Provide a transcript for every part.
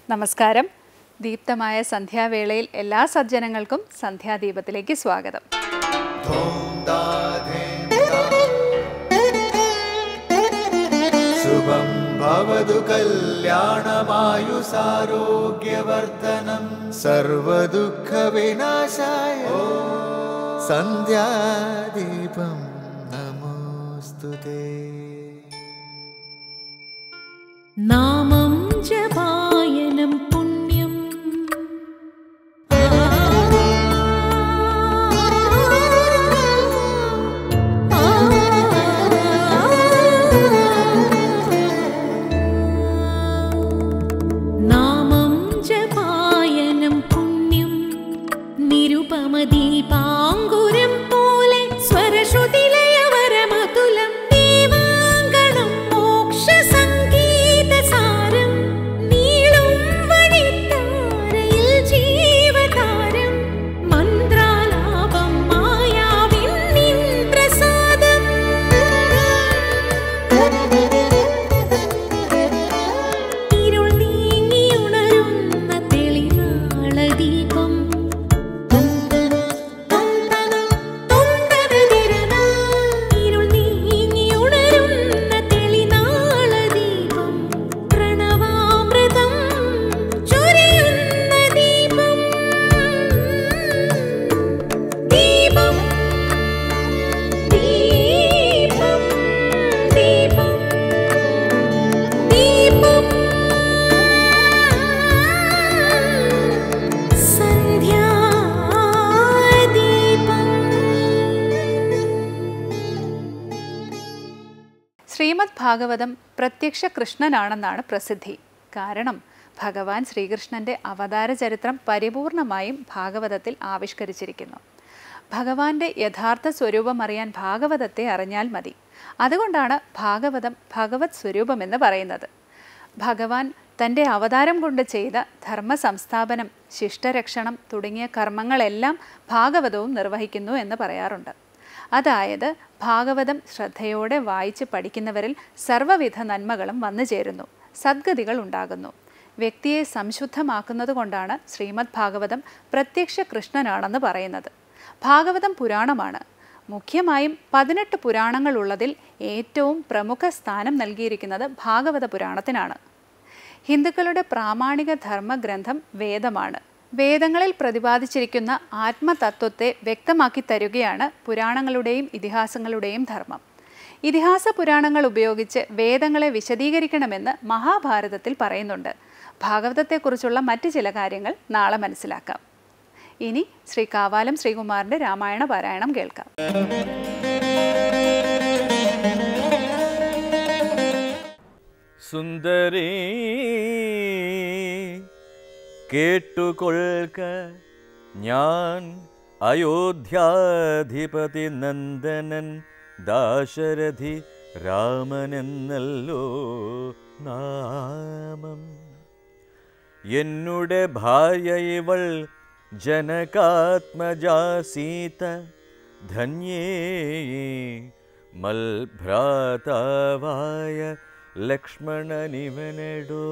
നമസ്കാരം ദീപ്തമായ സന്ധ്യാവേളയിൽ എല്ലാ സജ്ജനങ്ങൾക്കും സന്ധ്യാദീപത്തിലേക്ക് സ്വാഗതം शुभं भवतु कल्याणमायुसारोग्यवर्धनं सर्वदुःखविनाशाय सन्ध्यादीपं नमोऽस्तु ते നാമം ജപായനം പുണ്യം നാമം ജപായനം പുണ്യം നിരുപമദീപാങ്കുരം പോലെ സ്വരശ്രുതിലയവരമതുലം ദീവാങ്കണം മോക്ഷസംഗീതസാരം നീളും വഴിത്താരയിൽ ജീവതാരം മന്ത്രാലാപം മായാവിൻ നിൻ പ്രസാദം ഇരുൾ നീങ്ങിയുണരുന്ന തെളിനാളദീപം ഇരുൾ നീങ്ങിയുണരുന്ന തെളിനാളദീപം പ്രണവാമൃതം ചൊരിയുന്ന ദീപം ദീപം ദീപം ദീപം ദീപം സന്ധ്യാദീപം ശ്രീമദ് ഭാഗവതം പ്രത്യക്ഷ കൃഷ്ണനാണെന്നാണ് പ്രസിദ്ധി കാരണം ഭഗവാൻ ശ്രീകൃഷ്ണന്റെ അവതാര ചരിത്രം പരിപൂർണമായും ഭാഗവതത്തിൽ ആവിഷ്കരിച്ചിരിക്കുന്നു ഭഗവാന്റെ യഥാർത്ഥ സ്വരൂപം അറിയാൻ ഭാഗവതത്തെ അറിഞ്ഞാൽ മതി അതുകൊണ്ടാണ് ഭാഗവതം ഭഗവത് സ്വരൂപമെന്ന് പറയുന്നത് ഭഗവാൻ തൻ്റെ അവതാരം കൊണ്ട് ചെയ്ത ധർമ്മ സംസ്ഥാപനം ശിഷ്ടരക്ഷണം തുടങ്ങിയ കർമ്മങ്ങളെല്ലാം ഭാഗവതവും നിർവഹിക്കുന്നു എന്ന് പറയാറുണ്ട് അതായത് ഭാഗവതം ശ്രദ്ധയോടെ വായിച്ച് പഠിക്കുന്നവരിൽ സർവ്വവിധ നന്മകളും വന്നു ചേരുന്നു സദ്ഗതികൾ ഉണ്ടാകുന്നു വ്യക്തിയെ സംശുദ്ധമാക്കുന്നത് കൊണ്ടാണ് ശ്രീമദ് ഭാഗവതം പ്രത്യക്ഷ കൃഷ്ണനാണെന്ന് പറയുന്നത് ഭാഗവതം പുരാണമാണ് മുഖ്യമായും പതിനെട്ട് പുരാണങ്ങളുള്ളതിൽ ഏറ്റവും പ്രമുഖ സ്ഥാനം നൽകിയിരിക്കുന്നത് ഭാഗവത പുരാണത്തിനാണ് ഹിന്ദുക്കളുടെ പ്രാമാണിക ധർമ്മഗ്രന്ഥം വേദമാണ് വേദങ്ങളിൽ പ്രതിപാദിച്ചിരിക്കുന്ന ആത്മതത്വത്തെ വ്യക്തമാക്കി തരുകയാണ് പുരാണങ്ങളുടെയും ഇതിഹാസങ്ങളുടെയും ധർമ്മം ഇതിഹാസ പുരാണങ്ങൾ ഉപയോഗിച്ച് വേദങ്ങളെ വിശദീകരിക്കണമെന്ന് മഹാഭാരതത്തിൽ പറയുന്നുണ്ട് ഭാഗവതത്തെക്കുറിച്ചുള്ള മറ്റ് ചില കാര്യങ്ങൾ നാളെ മനസ്സിലാക്കാം ഇനി ശ്രീ കാവാലം ശ്രീകുമാറിന്റെ രാമായണ പാരായണം കേൾക്കാം സുന്ദരീ കേട്ടുകൊള്ളുക ഞാൻ അയോധ്യാധിപതി നന്ദനൻ ദാശരഥി രാമനെന്നല്ലോ നാമം എന്നുടെ ഭാര്യ ഇവൾ ജനകാത്മജാ സീത ധന്യേ മൽഭ്രാതാവായ ലക്ഷ്മണനിവനെടോ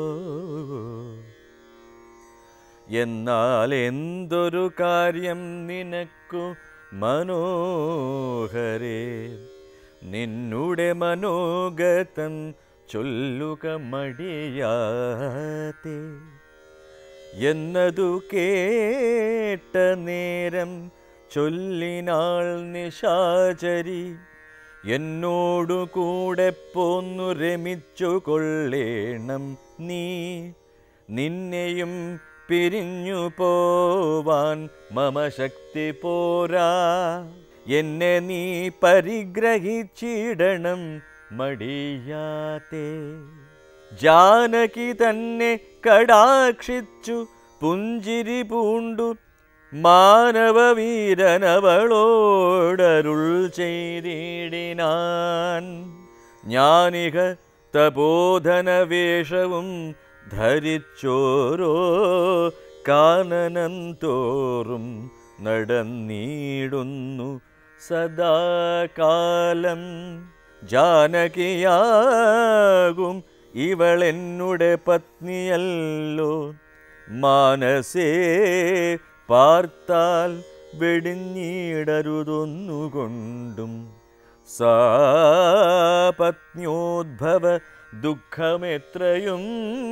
എന്നാൽ എന്തൊരു കാര്യം നിനക്കു മനോഹരേ നിന്നുടെ മനോഗതം ചൊല്ലുക മടിയാത്തെ എന്നതു കേട്ട നേരം ചൊല്ലിനാൾ നിശാചരി എന്നോടു കൂടെ പോന്നു രമിച്ചു കൊള്ളേണം നീ നിന്നെയും പിരിഞ്ഞു പോവാൻ മമ ശക്തി പോരാ എന്നെ നീ പരിഗ്രഹിച്ചിടണം മടിയാത്തെ ജാനകി തന്നെ കടാക്ഷിച്ചു പുഞ്ചിരി പൂണ്ടു മാനവവീരനവളോടരുൾ ചെയ്തിടിനാൻ ഞാനിക തപോധനവേഷവും ധരിച്ചോരോ കാനനം തോറും നടന്നിടുന്നു സദാകാലം ജാനകിയാകും ഇവളെന്നുടെ പത്നിയല്ലോ മാനസേ പാർത്താൽ വെടിഞ്ഞിടരുതൊന്നുകൊണ്ടും സാപത്ന്യോദ്ഭവ ദുഃഖമെത്രയും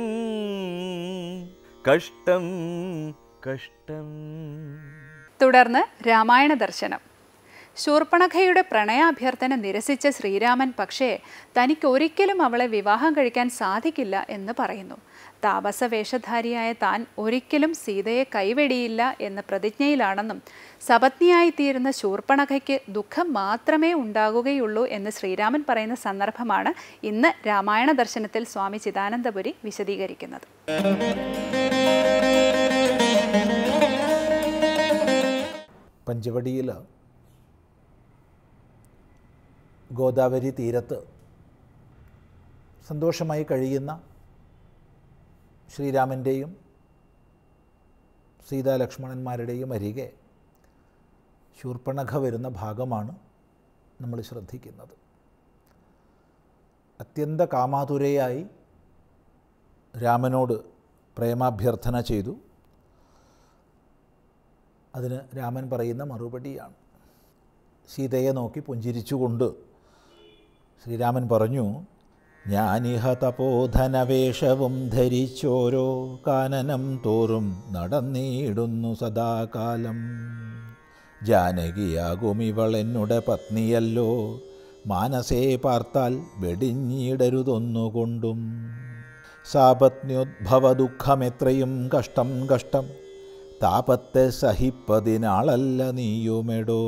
കഷ്ടം കഷ്ടം തുടർന്ന് രാമായണ ദർശനം ശൂർപ്പണഖയുടെ പ്രണയാഭ്യർത്ഥന നിരസിച്ച ശ്രീരാമൻ പക്ഷേ തനിക്ക് ഒരിക്കലും അവളെ വിവാഹം കഴിക്കാൻ സാധിക്കില്ല എന്ന് പറയുന്നു താപസ വേഷധാരിയായ താൻ ഒരിക്കലും സീതയെ കൈവെടിയില്ല എന്ന പ്രതിജ്ഞയിലാണെന്നും സപത്നിയായിത്തീരുന്ന ശൂർപ്പണഖയ്ക്ക് ദുഃഖം മാത്രമേ ഉണ്ടാകുകയുള്ളൂ എന്ന് ശ്രീരാമൻ പറയുന്ന സന്ദർഭമാണ് ഇന്ന് രാമായണ ദർശനത്തിൽ സ്വാമി ചിദാനന്ദപുരി വിശദീകരിക്കുന്നത് പഞ്ചവടിയിൽ ഗോദാവരി തീരത്ത് സന്തോഷമായി കഴിയുന്ന ശ്രീരാമൻ്റെയും സീതാലക്ഷ്മണന്മാരുടെയും അരികെ ശൂർപ്പണഖ വരുന്ന ഭാഗമാണ് നമ്മൾ ശ്രദ്ധിക്കുന്നത് അത്യന്ത കാമാതുരയായി രാമനോട് പ്രേമാഭ്യർത്ഥന ചെയ്തു അതിന് രാമൻ പറയുന്ന മറുപടിയാണ് സീതയെ നോക്കി പുഞ്ചിരിച്ചുകൊണ്ട് ശ്രീരാമൻ പറഞ്ഞു ഞാനിഹ തപോധനവേഷവും ധരിച്ചോരോ കാനനം തോറും നടന്നിടുന്നു സദാകാലം ജാനകിയാകുമിവൾ എന്നുടെ പത്നിയല്ലോ മാനസേ പാർത്താൽ വെടിഞ്ഞിടരുതൊന്നുകൊണ്ടും സാപത്ന്യോദ്ഭവ ദുഃഖമെത്രയും കഷ്ടം കഷ്ടം താപത്തെ സഹിപ്പതിനാളല്ല നീയുമെടോ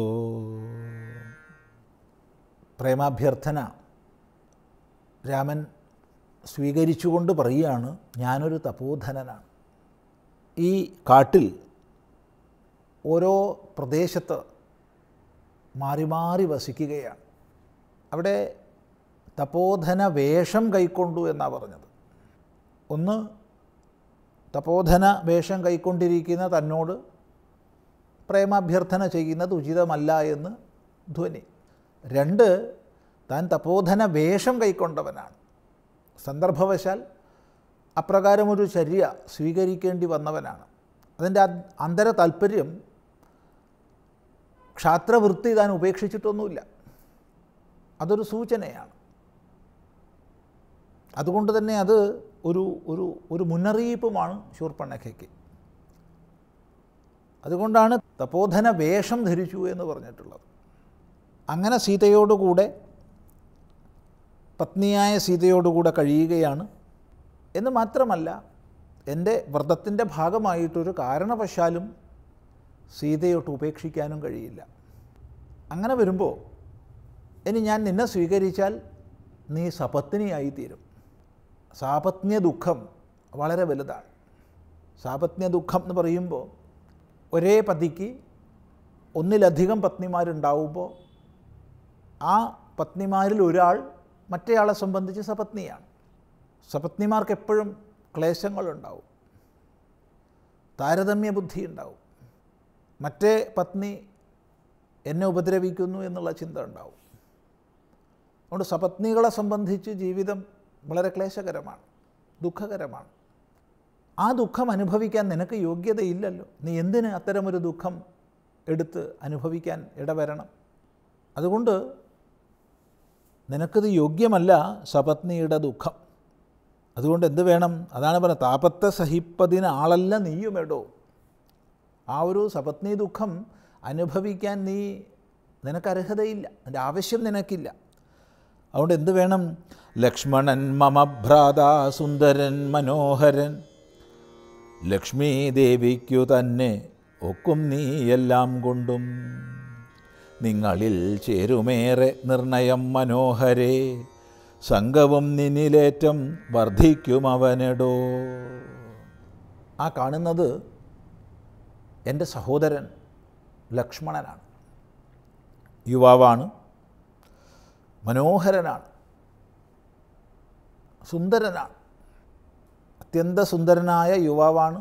പ്രേമാഭ്യർത്ഥന രാമൻ സ്വീകരിച്ചുകൊണ്ട് പറയുകയാണ് ഞാനൊരു തപോധനനാണ് ഈ കാട്ടിൽ ഓരോ പ്രദേശത്ത് മാറി മാറി വസിക്കുകയാണ് അവിടെ തപോധന വേഷം കൈക്കൊണ്ടു എന്നാണ് പറഞ്ഞത് ഒന്ന് തപോധന വേഷം കൈക്കൊണ്ടിരിക്കുന്ന തന്നോട് പ്രേമാഭ്യർത്ഥന ചെയ്യുന്നത് ഉചിതമല്ല എന്ന് ധ്വനി രണ്ട് താൻ തപോധന വേഷം കൈക്കൊണ്ടവനാണ് സന്ദർഭവശാൽ അപ്രകാരമൊരു ചര്യ സ്വീകരിക്കേണ്ടി വന്നവനാണ് അതിൻ്റെ അ- അന്തര താല്പര്യം ക്ഷാത്രവൃത്തി താൻ ഉപേക്ഷിച്ചിട്ടൊന്നുമില്ല അതൊരു സൂചനയാണ് അതുകൊണ്ട് തന്നെ അത് ഒരു ഒരു ഒരു മുന്നറിയിപ്പുമാണ് ശൂർപ്പണഖയ്ക്ക് അതുകൊണ്ടാണ് തപോധന വേഷം ധരിച്ചു എന്ന് പറഞ്ഞിട്ടുള്ളത് അങ്ങനെ സീതയോടുകൂടെ പത്നിയായ സീതയോടുകൂടെ കഴിയുകയാണ് എന്ന് മാത്രമല്ല എൻ്റെ വ്രതത്തിൻ്റെ ഭാഗമായിട്ടൊരു കാരണവശാലും സീതയൊട്ട് ഉപേക്ഷിക്കാനും കഴിയില്ല അങ്ങനെ വരുമ്പോൾ ഇനി ഞാൻ നിന്നെ സ്വീകരിച്ചാൽ നീ സപത്നിയായിത്തീരും സാപത്ന്യ ദുഃഖം വളരെ വലുതാണ് സാപത്ന്യ ദുഃഖം എന്ന് പറയുമ്പോൾ ഒരേ പതിക്ക് ഒന്നിലധികം പത്നിമാരുണ്ടാവുമ്പോൾ ആ പത്നിമാരിൽ ഒരാൾ മറ്റേയാളെ സംബന്ധിച്ച് സപത്നിയാണ് സപത്നിമാർക്ക് എപ്പോഴും ക്ലേശങ്ങളുണ്ടാവും താരതമ്യ ബുദ്ധി ഉണ്ടാവും മറ്റേ പത്നി എന്നെ ഉപദ്രവിക്കുന്നു എന്നുള്ള ചിന്ത ഉണ്ടാവും അതുകൊണ്ട് സപത്നികളെ സംബന്ധിച്ച് ജീവിതം വളരെ ക്ലേശകരമാണ് ദുഃഖകരമാണ് ആ ദുഃഖം അനുഭവിക്കാൻ നിനക്ക് യോഗ്യതയില്ലല്ലോ നീ എന്തിന് അത്തരമൊരു ദുഃഖം എടുത്ത് അനുഭവിക്കാൻ ഇടവരണം അതുകൊണ്ട് നിനക്കിത് യോഗ്യമല്ല സപത്നിയുടെ ദുഃഖം അതുകൊണ്ട് എന്ത് വേണം അതാണ് പറയുന്നത് താപത്തെ സഹിപ്പതിന് ആളല്ല നീയുമെടോ ആ ഒരു സപത്നി ദുഃഖം അനുഭവിക്കാൻ നീ നിനക്ക് അർഹതയില്ല അതിൻ്റെ ആവശ്യം നിനക്കില്ല അതുകൊണ്ട് എന്ത് വേണം ലക്ഷ്മണൻ മമ ഭ്രാത സുന്ദരൻ മനോഹരൻ ലക്ഷ്മീ ദേവിക്കു തന്നെ ഒക്കും നീ എല്ലാം കൊണ്ടും നിങ്ങളിൽ ചേരുമേറെ നിർണയം മനോഹരേ സംഘവും നിന്നിലേറ്റം വർദ്ധിക്കും അവനെടോ ആ കാണുന്നത് എൻ്റെ സഹോദരൻ ലക്ഷ്മണനാണ് യുവാവാണ് മനോഹരനാണ് സുന്ദരനാണ് അത്യന്ത സുന്ദരനായ യുവാവാണ്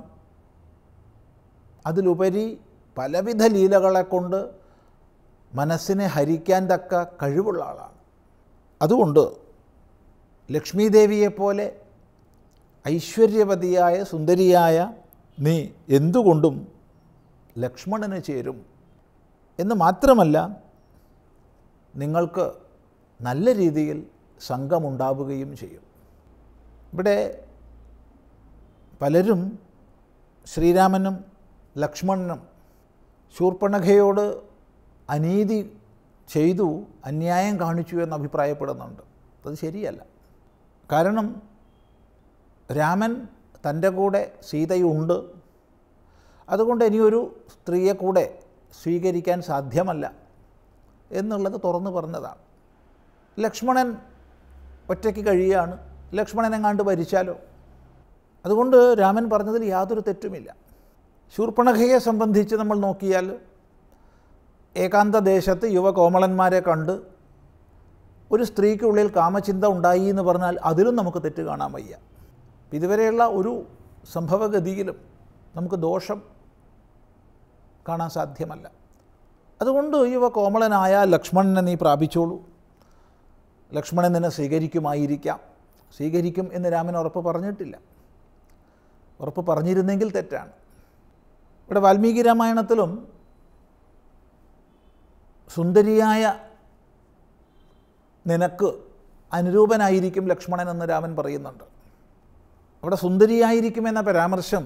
അതിലുപരി പലവിധ ലീലകളെ കൊണ്ട് മനസ്സിനെ ഹരിക്കാൻ തക്ക കഴിവുള്ള ആളാണ് അതുകൊണ്ട് ലക്ഷ്മീദേവിയെപ്പോലെ ഐശ്വര്യവതിയായ സുന്ദരിയായ നീ എന്തുകൊണ്ടും ലക്ഷ്മണന് ചേരും എന്ന് മാത്രമല്ല നിങ്ങൾക്ക് നല്ല രീതിയിൽ സംഘമുണ്ടാവുകയും ചെയ്യും ഇവിടെ പലരും ശ്രീരാമനും ലക്ഷ്മണനും ശൂർപ്പണഖയോട് അനീതി ചെയ്തു അന്യായം കാണിച്ചു എന്ന് അഭിപ്രായപ്പെടുന്നുണ്ട് അത് ശരിയല്ല കാരണം രാമൻ തൻ്റെ കൂടെ സീതയുണ്ട് അതുകൊണ്ട് ഇനിയൊരു സ്ത്രീയെ കൂടെ സ്വീകരിക്കാൻ സാധ്യമല്ല എന്നുള്ളത് തുറന്നു പറഞ്ഞതാണ് ലക്ഷ്മണൻ ഒറ്റയ്ക്ക് കഴിയുകയാണ് ലക്ഷ്മണൻ എങ്ങാണ്ട് ഭരിച്ചാലോ അതുകൊണ്ട് രാമൻ പറഞ്ഞതിൽ യാതൊരു തെറ്റുമില്ല ശൂർപ്പണഖയെ സംബന്ധിച്ച് നമ്മൾ നോക്കിയാൽ ഏകാന്ത ദേശത്ത് യുവകോമളന്മാരെ കണ്ട് ഒരു സ്ത്രീക്കുള്ളിൽ കാമചിന്ത ഉണ്ടായി എന്ന് പറഞ്ഞാൽ അതിലും നമുക്ക് തെറ്റ് കാണാൻ വയ്യ ഇതുവരെയുള്ള ഒരു സംഭവഗതിയിലും നമുക്ക് ദോഷം കാണാൻ സാധ്യമല്ല അതുകൊണ്ട് യുവ കോമളനായ ലക്ഷ്മണനെ നീ പ്രാപിച്ചോളൂ ലക്ഷ്മണൻ നിന്നെ സ്വീകരിക്കുമായിരിക്കാം സ്വീകരിക്കും എന്ന് രാമൻ ഉറപ്പ് പറഞ്ഞിട്ടില്ല ഉറപ്പ് പറഞ്ഞിരുന്നെങ്കിൽ തെറ്റാണ് ഇവിടെ വാൽമീകി രാമായണത്തിലും സുന്ദരിയായ നിനക്ക് അനുരൂപനായിരിക്കും ലക്ഷ്മണൻ എന്ന് രാമൻ പറയുന്നുണ്ട് അവിടെ സുന്ദരിയായിരിക്കുമെന്ന പരാമർശം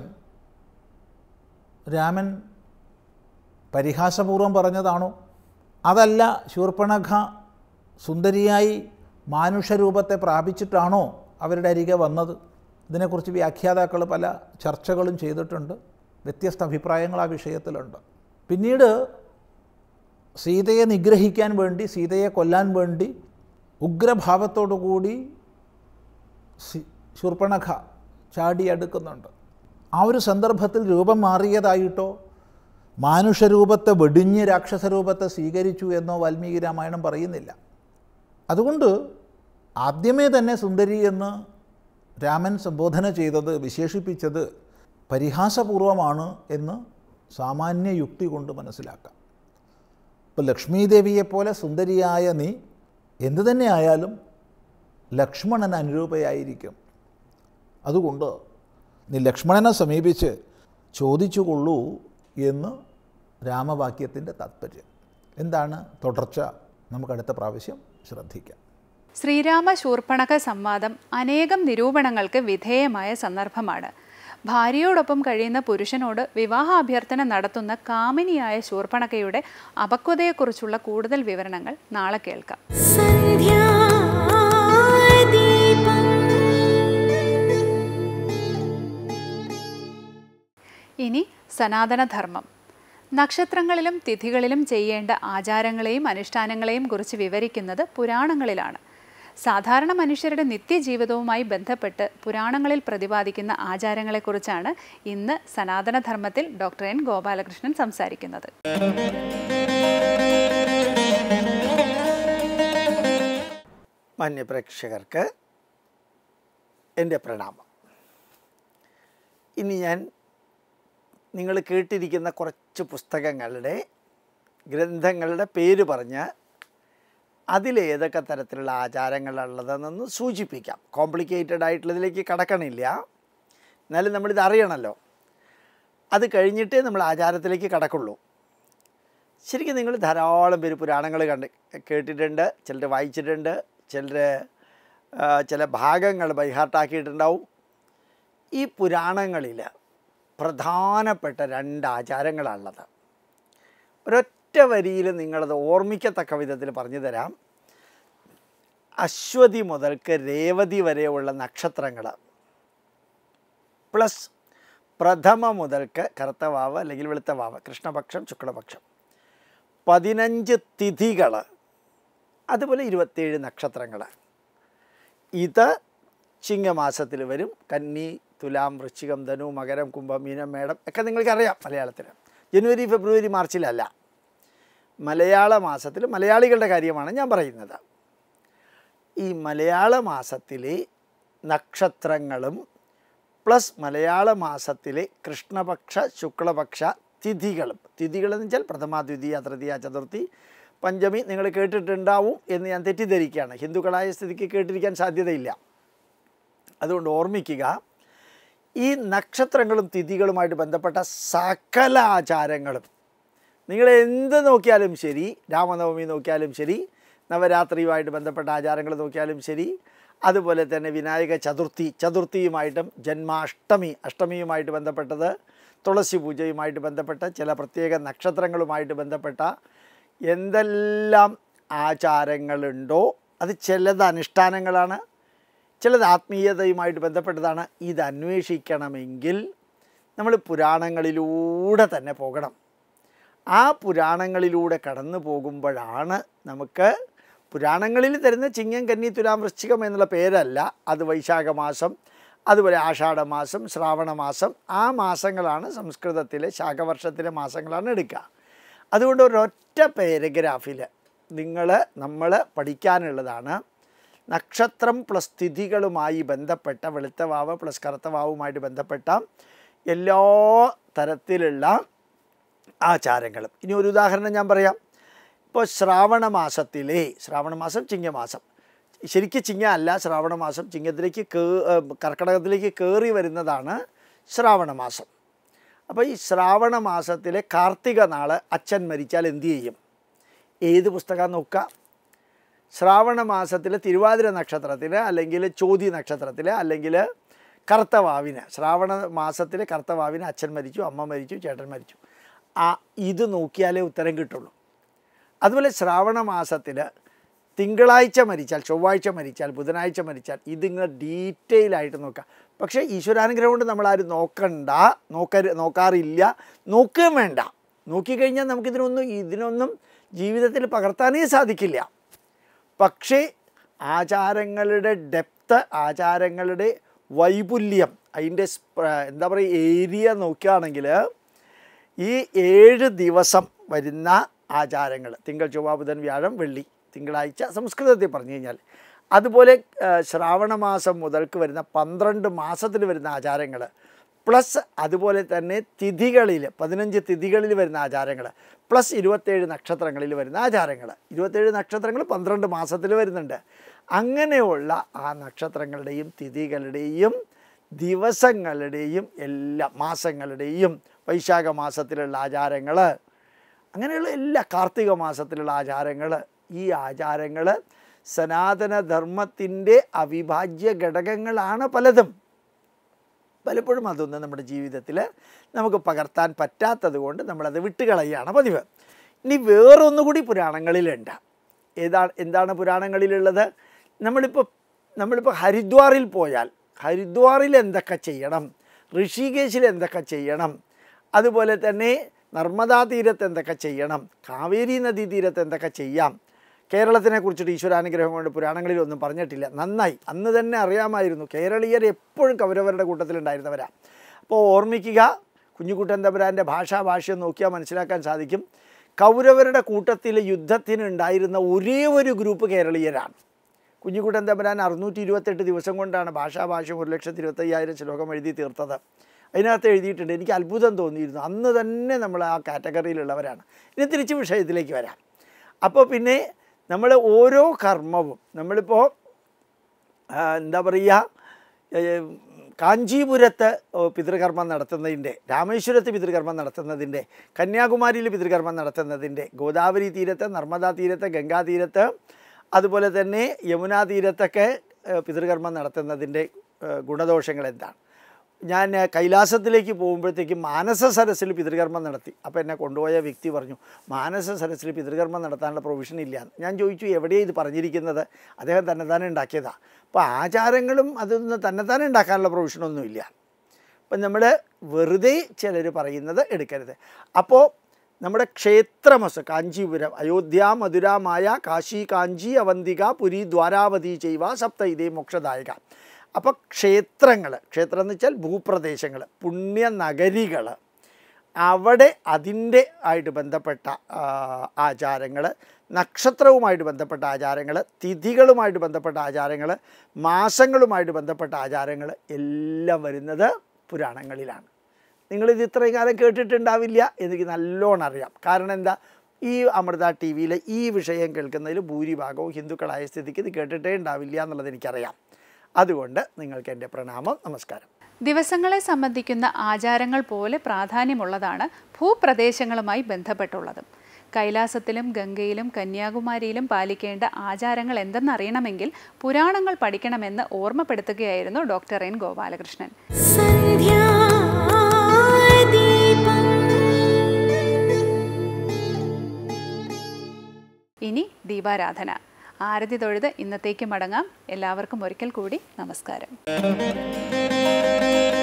രാമൻ പരിഹാസപൂർവം പറഞ്ഞതാണോ അതല്ല ശൂർപ്പണഖ സുന്ദരിയായി മാനുഷരൂപത്തെ പ്രാപിച്ചിട്ടാണോ അവരുടെ അരികെ വന്നത് ഇതിനെക്കുറിച്ച് വ്യാഖ്യാതാക്കൾ പല ചർച്ചകളും ചെയ്തിട്ടുണ്ട് വ്യത്യസ്ത അഭിപ്രായങ്ങൾ ആ വിഷയത്തിലുണ്ട് പിന്നീട് സീതയെ നിഗ്രഹിക്കാൻ വേണ്ടി സീതയെ കൊല്ലാൻ വേണ്ടി ഉഗ്രഭാവത്തോടു കൂടി സി- ശൂർപ്പണഖ ചാടിയെടുക്കുന്നുണ്ട് ആ ഒരു സന്ദർഭത്തിൽ രൂപം മാറിയതായിട്ടോ മാനുഷരൂപത്തെ വെടിഞ്ഞ് രാക്ഷസരൂപത്തെ സ്വീകരിച്ചു എന്നോ വാൽമീകി രാമായണം പറയുന്നില്ല അതുകൊണ്ട് ആദ്യമേ തന്നെ സുന്ദരി എന്ന് രാമൻ സംബോധന ചെയ്തത് വിശേഷിപ്പിച്ചത് പരിഹാസപൂർവമാണ് എന്ന് സാമാന്യ യുക്തി കൊണ്ട് മനസ്സിലാക്കാം ഇപ്പോൾ ലക്ഷ്മീദേവിയെപ്പോലെ സുന്ദരിയായ നീ എന്തു തന്നെ ആയാലും ലക്ഷ്മണൻ അനുരൂപയായിരിക്കും അതുകൊണ്ട് നീ ലക്ഷ്മണനെ സമീപിച്ച് ചോദിച്ചുകൊള്ളൂ എന്ന് രാമവാക്യത്തിൻ്റെ താത്പര്യം എന്താണ് തുടർച്ച നമുക്ക് അടുത്ത പ്രാവശ്യം ശ്രദ്ധിക്കാം ശ്രീരാമ ശൂർപ്പണഖ സംവാദം അനേകം നിരൂപണങ്ങൾക്ക് വിധേയമായ സന്ദർഭമാണ് ഭാര്യയോടൊപ്പം കഴിയുന്ന പുരുഷനോട് വിവാഹാഭ്യർത്ഥന നടത്തുന്ന കാമിനിയായ ശൂർപ്പണഖയുടെ അപക്വതയെക്കുറിച്ചുള്ള കൂടുതൽ വിവരണങ്ങൾ നാളെ കേൾക്കാം ഇനി സനാതനധർമ്മം നക്ഷത്രങ്ങളിലും തിഥികളിലും ചെയ്യേണ്ട ആചാരങ്ങളെയും അനുഷ്ഠാനങ്ങളെയും കുറിച്ച് വിവരിക്കുന്നത് പുരാണങ്ങളിലാണ് സാധാരണ മനുഷ്യരുടെ നിത്യജീവിതവുമായി ബന്ധപ്പെട്ട് പുരാണങ്ങളിൽ പ്രതിപാദിക്കുന്ന ആചാരങ്ങളെക്കുറിച്ചാണ് ഇന്ന് സനാതനധർമ്മത്തിൽ ഡോക്ടർ എൻ ഗോപാലകൃഷ്ണൻ സംസാരിക്കുന്നത് മാന്യപ്രേക്ഷകർക്ക് എൻ്റെ പ്രണാമം ഇനി ഞാൻ നിങ്ങൾ കേട്ടിരിക്കുന്ന കുറച്ച് പുസ്തകങ്ങളുടെ ഗ്രന്ഥങ്ങളുടെ പേര് പറഞ്ഞ് അതിലേതൊക്കെ തരത്തിലുള്ള ആചാരങ്ങളുള്ളതെന്നൊന്ന് സൂചിപ്പിക്കാം കോംപ്ലിക്കേറ്റഡ് ആയിട്ടുള്ളതിലേക്ക് കടക്കണില്ല എന്നാലും നമ്മളിത് അറിയണമല്ലോ അത് കഴിഞ്ഞിട്ടേ നമ്മൾ ആചാരത്തിലേക്ക് കടക്കുള്ളൂ ശരിക്കും നിങ്ങൾ ധാരാളം പേര് പുരാണങ്ങൾ കണ്ട് കേട്ടിട്ടുണ്ട് ചിലർ വായിച്ചിട്ടുണ്ട് ചിലർ ചില ഭാഗങ്ങൾ ബൈഹാർട്ടാക്കിയിട്ടുണ്ടാവും ഈ പുരാണങ്ങളിൽ പ്രധാനപ്പെട്ട രണ്ട് ആചാരങ്ങളാണുള്ളത് ഒരൊറ്റ വരിയിൽ നിങ്ങളത് ഓർമ്മിക്കത്തക്ക വിധത്തിൽ പറഞ്ഞു തരാം അശ്വതി മുതൽക്ക് രേവതി വരെയുള്ള നക്ഷത്രങ്ങൾ പ്ലസ് പ്രഥമ മുതൽക്ക് കറുത്ത വാവ് അല്ലെങ്കിൽ വെളുത്ത വാവ് കൃഷ്ണപക്ഷം ശുക്ലപക്ഷം പതിനഞ്ച് തിഥികൾ അതുപോലെ ഇരുപത്തേഴ് നക്ഷത്രങ്ങൾ ഇത് ചിങ്ങമാസത്തിൽ വരും കന്നി തുലാം വൃശ്ചികം ധനു മകരം കുംഭം മീനം മേടം ഒക്കെ നിങ്ങൾക്കറിയാം മലയാളത്തിൽ ജനുവരി ഫെബ്രുവരി മാർച്ചിലല്ല മലയാള മാസത്തിൽ മലയാളികളുടെ കാര്യമാണ് ഞാൻ പറയുന്നത് ഈ മലയാള മാസത്തിലെ നക്ഷത്രങ്ങളും പ്ലസ് മലയാള മാസത്തിലെ കൃഷ്ണപക്ഷ ശുക്ലപക്ഷ തിഥികളും തിഥികളെന്ന് വെച്ചാൽ പ്രഥമ ദ്വിതീയ തൃതീയ ചതുർത്ഥി പഞ്ചമി നിങ്ങൾ കേട്ടിട്ടുണ്ടാവും എന്ന് ഞാൻ തെറ്റിദ്ധരിക്കുകയാണ് ഹിന്ദുക്കളായ സ്ഥിതിക്ക് കേട്ടിരിക്കാൻ സാധ്യതയില്ല അതുകൊണ്ട് ഓർമ്മിക്കുക ഈ നക്ഷത്രങ്ങളും തിഥികളുമായിട്ട് ബന്ധപ്പെട്ട സകല ആചാരങ്ങളും നിങ്ങൾ എന്ത് നോക്കിയാലും ശരി രാമനവമി നോക്കിയാലും ശരി നവരാത്രിയുമായിട്ട് ബന്ധപ്പെട്ട ആചാരങ്ങൾ നോക്കിയാലും ശരി അതുപോലെ തന്നെ വിനായക ചതുർത്ഥി ചതുർത്ഥിയുമായിട്ടും ജന്മാഷ്ടമി അഷ്ടമിയുമായിട്ട് ബന്ധപ്പെട്ടത് തുളസി പൂജയുമായിട്ട് ബന്ധപ്പെട്ട ചില പ്രത്യേക നക്ഷത്രങ്ങളുമായിട്ട് ബന്ധപ്പെട്ട എന്തെല്ലാം ആചാരങ്ങളുണ്ടോ അത് ചിലത് അനുഷ്ഠാനങ്ങളാണ് ചിലത് ആത്മീയതയുമായിട്ട് ബന്ധപ്പെട്ടതാണ് ഇത് അന്വേഷിക്കണമെങ്കിൽ നമ്മൾ പുരാണങ്ങളിലൂടെ തന്നെ പോകണം ആ പുരാണങ്ങളിലൂടെ കടന്നു പോകുമ്പോഴാണ് നമുക്ക് പുരാണങ്ങളിൽ തരുന്ന ചിങ്ങം കന്നി തുലാം വൃശ്ചികം എന്നുള്ള പേരല്ല അത് വൈശാഖ മാസം അതുപോലെ ആഷാഢമാസം ശ്രാവണമാസം ആ മാസങ്ങളാണ് സംസ്കൃതത്തിലെ ശാഖവർഷത്തിലെ മാസങ്ങളാണ് എടുക്കുക അതുകൊണ്ട് ഒരൊറ്റ പാരഗ്രാഫിൽ നിങ്ങൾ നമ്മൾ പഠിക്കാനുള്ളതാണ് നക്ഷത്രം പ്ലസ് തിഥികളുമായി ബന്ധപ്പെട്ട വെളുത്ത വാവ് പ്ലസ് കറുത്ത വാവുമായിട്ട് ബന്ധപ്പെട്ട എല്ലാ തരത്തിലുള്ള ആചാരങ്ങളും ഇനി ഒരു ഉദാഹരണം ഞാൻ പറയാം ഇപ്പോൾ ശ്രാവണ മാസത്തിലെ ശ്രാവണ മാസം ചിങ്ങമാസം ശരിക്കും ചിങ്ങ അല്ല ശ്രാവണ മാസം ചിങ്ങത്തിലേക്ക് കേ ഏഹ് കർക്കിടകത്തിലേക്ക് കയറി വരുന്നതാണ് ശ്രാവണ മാസം അപ്പോൾ ഈ ശ്രാവണ മാസത്തിലെ കാർത്തിക നാള് അച്ഛൻ മരിച്ചാൽ എന്തു ചെയ്യും ഏത് പുസ്തകം നോക്കുക ശ്രാവണ മാസത്തിലെ തിരുവാതിര നക്ഷത്രത്തിന് അല്ലെങ്കിൽ ചോതി നക്ഷത്രത്തിൽ അല്ലെങ്കിൽ കർത്തവാവിന് ശ്രാവണ മാസത്തിലെ കർത്തവാവിന് അച്ഛൻ മരിച്ചു അമ്മ മരിച്ചു ചേട്ടൻ മരിച്ചു ആ ഇത് നോക്കിയാലേ ഉത്തരം കിട്ടുള്ളൂ അതുപോലെ ശ്രാവണ മാസത്തിൽ തിങ്കളാഴ്ച മരിച്ചാൽ ചൊവ്വാഴ്ച മരിച്ചാൽ ബുധനാഴ്ച മരിച്ചാൽ ഇതിങ്ങനെ ഡീറ്റെയിൽ ആയിട്ട് നോക്കാം പക്ഷേ ഈശ്വരാനുഗ്രഹം കൊണ്ട് നമ്മളാരും നോക്കണ്ട നോക്കരു നോക്കാറില്ല നോക്കുകയും വേണ്ട നോക്കിക്കഴിഞ്ഞാൽ നമുക്കിതിനൊന്നും ഇതിനൊന്നും ജീവിതത്തിൽ പകർത്താനേ സാധിക്കില്ല പക്ഷേ ആചാരങ്ങളുടെ ഡെപ്ത്ത് ആചാരങ്ങളുടെ വൈപുല്യം അതിൻ്റെ സ്പ്ര- എന്താ പറയുക ഏരിയ നോക്കുകയാണെങ്കിൽ ഈ ഏഴ് ദിവസം വരുന്ന ആചാരങ്ങൾ തിങ്കൾ ചൊവ്വ ബുധൻ വ്യാഴം വെള്ളി തിങ്കളാഴ്ച സംസ്കൃതത്തിൽ പറഞ്ഞു കഴിഞ്ഞാൽ അതുപോലെ ആ, ശ്രാവണ മാസം മുതൽക്ക് വരുന്ന പന്ത്രണ്ട് മാസത്തിൽ വരുന്ന ആചാരങ്ങൾ പ്ലസ് അതുപോലെ തന്നെ തിഥികളിൽ പതിനഞ്ച് തിഥികളിൽ വരുന്ന ആചാരങ്ങൾ പ്ലസ് ഇരുപത്തേഴ് നക്ഷത്രങ്ങളിൽ വരുന്ന ആചാരങ്ങൾ ഇരുപത്തേഴ് നക്ഷത്രങ്ങൾ പന്ത്രണ്ട് മാസത്തിൽ വരുന്നുണ്ട് അങ്ങനെയുള്ള ആ നക്ഷത്രങ്ങളുടെയും തിഥികളുടെയും ദിവസങ്ങളുടെയും എല്ലാ മാസങ്ങളുടെയും വൈശാഖ മാസത്തിലുള്ള ആചാരങ്ങൾ അങ്ങനെയുള്ള എല്ലാ കാർത്തിക മാസത്തിലുള്ള ആചാരങ്ങൾ ഈ ആചാരങ്ങൾ സനാതനധർമ്മത്തിൻ്റെ അവിഭാജ്യ ഘടകങ്ങളാണ് പലതും പലപ്പോഴും അതൊന്നും നമ്മുടെ ജീവിതത്തിൽ നമുക്ക് പകർത്താൻ പറ്റാത്തത് കൊണ്ട് നമ്മളത് വിട്ടുകളയുകയാണ് പതിവ് ഇനി വേറൊന്നുകൂടി പുരാണങ്ങളിലുണ്ട് ഏതാണ് എന്താണ് പുരാണങ്ങളിലുള്ളത് നമ്മളിപ്പോൾ നമ്മളിപ്പോൾ ഹരിദ്വാറിൽ പോയാൽ ഹരിദ്വാറിൽ എന്തൊക്കെ ചെയ്യണം ഋഷികേശിൽ എന്തൊക്കെ ചെയ്യണം അതുപോലെ തന്നെ നർമ്മദാ തീരത്ത് എന്തൊക്കെ ചെയ്യണം കാവേരി നദീ തീരത്ത് എന്തൊക്കെ ചെയ്യാം കേരളത്തിനെ കുറിച്ചിട്ട് ഈശ്വരാനുഗ്രഹം കൊണ്ട് പുരാണങ്ങളിലൊന്നും പറഞ്ഞിട്ടില്ല നന്നായി അന്ന് തന്നെ അറിയാമായിരുന്നു കേരളീയർ എപ്പോഴും കൗരവരുടെ കൂട്ടത്തിലുണ്ടായിരുന്നവരാ അപ്പോൾ ഓർമ്മിക്കുക കുഞ്ഞുകുട്ടൻ തമ്പുരാൻ്റെ ഭാഷാ ഭാഷ്യം നോക്കിയാൽ മനസ്സിലാക്കാൻ സാധിക്കും കൗരവരുടെ കൂട്ടത്തിൽ യുദ്ധത്തിന് ഉണ്ടായിരുന്ന ഒരേ ഒരു ഗ്രൂപ്പ് കേരളീയരാണ് കുഞ്ഞുകുട്ടൻ തമ്പുരാൻ അറുന്നൂറ്റി ഇരുപത്തെട്ട് ദിവസം കൊണ്ടാണ് ഭാഷാഭാഷ്യം ഒരു ലക്ഷത്തി ഇരുപത്തയ്യായിരം ശ്ലോകം എഴുതി തീർത്തത് അതിനകത്ത് എഴുതിയിട്ടുണ്ട് എനിക്ക് അത്ഭുതം തോന്നിയിരുന്നു അന്ന് തന്നെ നമ്മൾ ആ കാറ്റഗറിയിലുള്ളവരാണ് ഇനി തിരിച്ച് വിഷയത്തിലേക്ക് വരാം അപ്പോൾ പിന്നെ നമ്മൾ ഓരോ കർമ്മവും നമ്മളിപ്പോൾ ആ, എന്താ പറയുക കാഞ്ചീപുരത്ത് ഓ, പിതൃകർമ്മം നടത്തുന്നതിൻ്റെ രാമേശ്വരത്ത് പിതൃകർമ്മം നടത്തുന്നതിൻ്റെ കന്യാകുമാരിയിൽ പിതൃകർമ്മം നടത്തുന്നതിൻ്റെ ഗോദാവരി തീരത്ത് നർമ്മദാ തീരത്ത് ഗംഗാ തീരത്ത് അതുപോലെ തന്നെ യമുനാ തീരത്തൊക്കെ ഏ, പിതൃകർമ്മം നടത്തുന്നതിൻ്റെ ഏ, ഗുണദോഷങ്ങൾ എന്താണ് ഞാൻ ഏ, കൈലാസത്തിലേക്ക് പോകുമ്പോഴത്തേക്കും മാനസ സരസിൽ പിതൃകർമ്മം നടത്തി അപ്പോൾ എന്നെ കൊണ്ടുപോയ വ്യക്തി പറഞ്ഞു മാനസ സരസിൽ പിതൃകർമ്മം നടത്താനുള്ള പ്രൊവിഷൻ ഇല്ല ഞാൻ ചോദിച്ചു എവിടെയാണ് ഇത് പറഞ്ഞിരിക്കുന്നത് അദ്ദേഹം തന്നെത്താനെ ഉണ്ടാക്കിയതാണ് അപ്പോൾ ആചാരങ്ങളും അതൊന്നും തന്നെത്താനെ ഉണ്ടാക്കാനുള്ള പ്രൊവിഷനൊന്നുമില്ല അപ്പം നമ്മൾ വെറുതെ ചിലർ പറയുന്നത് എടുക്കരുത് അപ്പോൾ നമ്മുടെ ക്ഷേത്രമസ് കാഞ്ചീപുരം അയോധ്യ മധുരാമായ കാശി കാഞ്ചി അവന്തിക പുരി ദ്വാരാവതി ചെയ്വ സപ്ത ഇതേ മോക്ഷദായക അപ്പോൾ ക്ഷേത്രങ്ങൾ ക്ഷേത്രം എന്ന് വെച്ചാൽ ഭൂപ്രദേശങ്ങൾ പുണ്യനഗരികൾ അവിടെ അതിൻ്റെ ആയിട്ട് ബന്ധപ്പെട്ട ആചാരങ്ങൾ നക്ഷത്രവുമായിട്ട് ബന്ധപ്പെട്ട ആചാരങ്ങൾ തിഥികളുമായിട്ട് ബന്ധപ്പെട്ട ആചാരങ്ങൾ മാസങ്ങളുമായിട്ട് ബന്ധപ്പെട്ട ആചാരങ്ങൾ എല്ലാം വരുന്നത് പുരാണങ്ങളിലാണ് നിങ്ങളിത് ഇത്രയും കാലം കേട്ടിട്ടുണ്ടാവില്ല എനിക്ക് നല്ലോണം അറിയാം കാരണം എന്താ ഈ അമൃത ടി വിയിൽ ഈ വിഷയം കേൾക്കുന്നതിൽ ഭൂരിഭാഗവും ഹിന്ദുക്കളായ സ്ഥിതിക്ക് ഇത് കേട്ടിട്ടേ ഉണ്ടാവില്ല എന്നുള്ളത് എനിക്കറിയാം അതുകൊണ്ട് നിങ്ങൾക്ക് എൻ്റെ പ്രണാമം നമസ്കാരം ദിവസങ്ങളെ സംബന്ധിക്കുന്ന ആചാരങ്ങൾ പോലെ പ്രാധാന്യമുള്ളതാണ് ഭൂപ്രദേശങ്ങളുമായി ബന്ധപ്പെട്ടുള്ളതും കൈലാസത്തിലും ഗംഗയിലും കന്യാകുമാരിയിലും പാലിക്കേണ്ട ആചാരങ്ങൾ എന്തെന്നറിയണമെങ്കിൽ പുരാണങ്ങൾ പഠിക്കണമെന്ന് ഓർമ്മപ്പെടുത്തുകയായിരുന്നു ഡോക്ടർ എൻ ഗോപാലകൃഷ്ണൻ സന്ധ്യാദീപം ഇനി ദീപാരാധന ആരതി തൊഴുത് ഇന്നത്തേക്ക് മടങ്ങാം എല്ലാവർക്കും ഒരിക്കൽ കൂടി നമസ്കാരം